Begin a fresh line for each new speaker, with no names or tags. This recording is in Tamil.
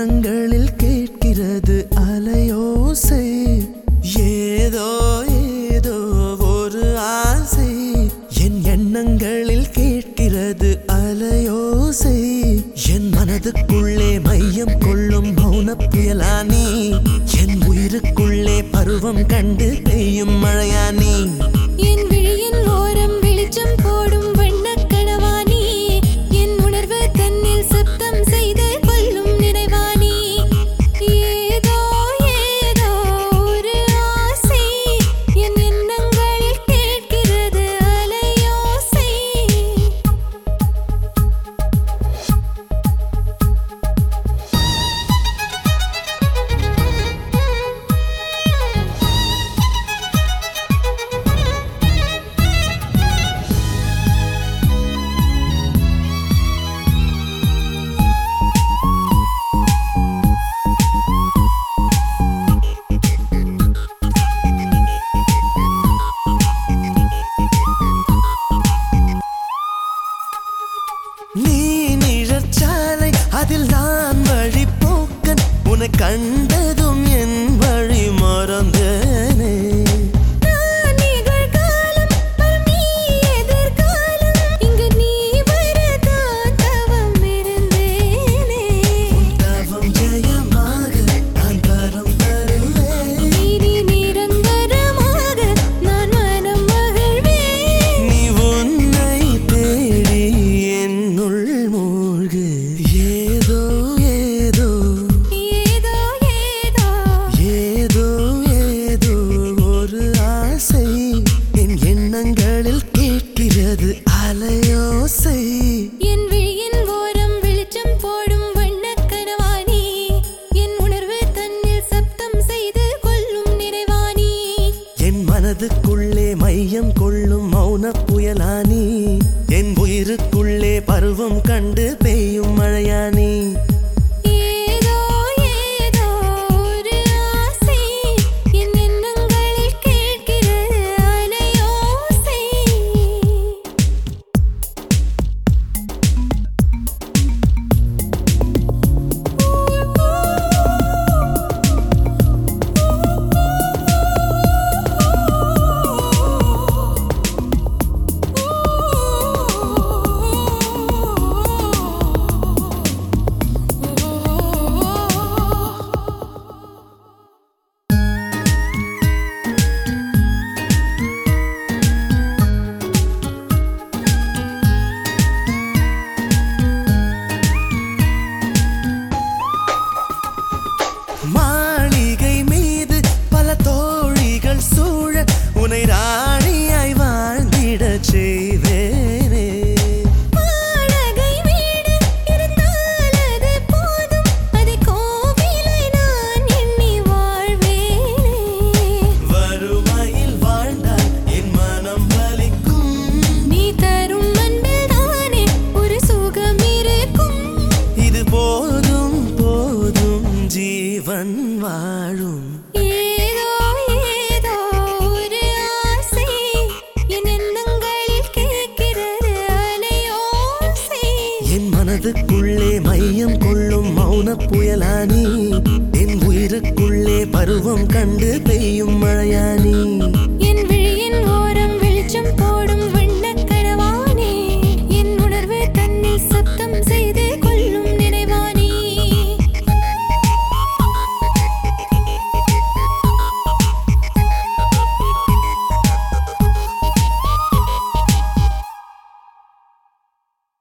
எண்ணங்களில் கேட்கிறது அலையோசை ஏதோ ஏதோ ஒரு ஆசை என் எண்ணங்களில் கேட்கிறது அலையோசை என் மனதுக்குள்ளே மையம் கொள்ளும் மௌன புயலானி என் உயிருக்குள்ளே பருவம் கண்டு பெய்யும் மழையானி
என் விழியின் ஓரம் வெளிச்சம் போடும் வண்ணக் கனவானி என் உணர்வு தன்னில் சப்தம் செய்து கொல்லும் நினைவானி ஏதோ ஏதோ ஒரு ஆசை என் எண்ணங்களில் கேட்கிறது அலையோசை
நீ நிழற்சாலை அதில் நான் வழி போக்கன் உன்னை கண்டதும் என் வழி மறந்தேனே
நான் நிகழ்காலம் வரும் நீ எதிர்காலம் இங்கு நீ வரதான் தவம் இருந்தேனே
தவம் ஜெயமாக நான் வரம் தருவேன்
நீதி நிரந்தரமாக நான் மனம் மகிழ்வேன்
நீ உன்னை தேடி என்னுள் மூழ்கு ஏதோ ஏதோ
ஏதோ ஏதோ
ஏதோ ஏதோ ஒரு ஆசை என் எண்ணங்களில் கேட்கிறது அலையோசை
என் விழியின் ஓரம் வெளிச்சம் போடும் வண்ணக் கனவானி என் உணர்வு தன்னில் சப்தம் செய்து கொல்லும் நிறைவானி
என் மனதுக்குள்ளே மையம் கொள்ளும் மௌன புயலானி என் உயிருக்குள்ளே பருவம் கண்டு பெய்யும் மழையானி
ஏதோ ஏதோ ஒரு ஆசை என் எண்ணங்களில் கேட்கிறது அலையோசை
மாளிகை மீது பல தோழிகள் சூழ உனை ராணியாய் வாழ்ந்திடச் செய்வேனே
வாடகை வீடு இருந்தால் அது போதும் அதை கோவிலை நான் எண்ணி வாழ்வேனே
வறுமையில் வாழ்ந்தால் என் மனம் வலிக்கும்
நீ தரும் அன்பில் தானே ஒரு சுகம் இருக்கும்
இது போதும் போதும் ஜீவன் வாழும்
ஏதோ ஏதோ ஒரு ஆசை என் எண்ணங்களில் கேட்கிறது அலையோசை
என் மனதுக்குள்ளே மையம் கொள்ளும் மௌன புயலானி என் உயிருக்குள்ளே பருவம் கண்டு பெய்யும் மழையானி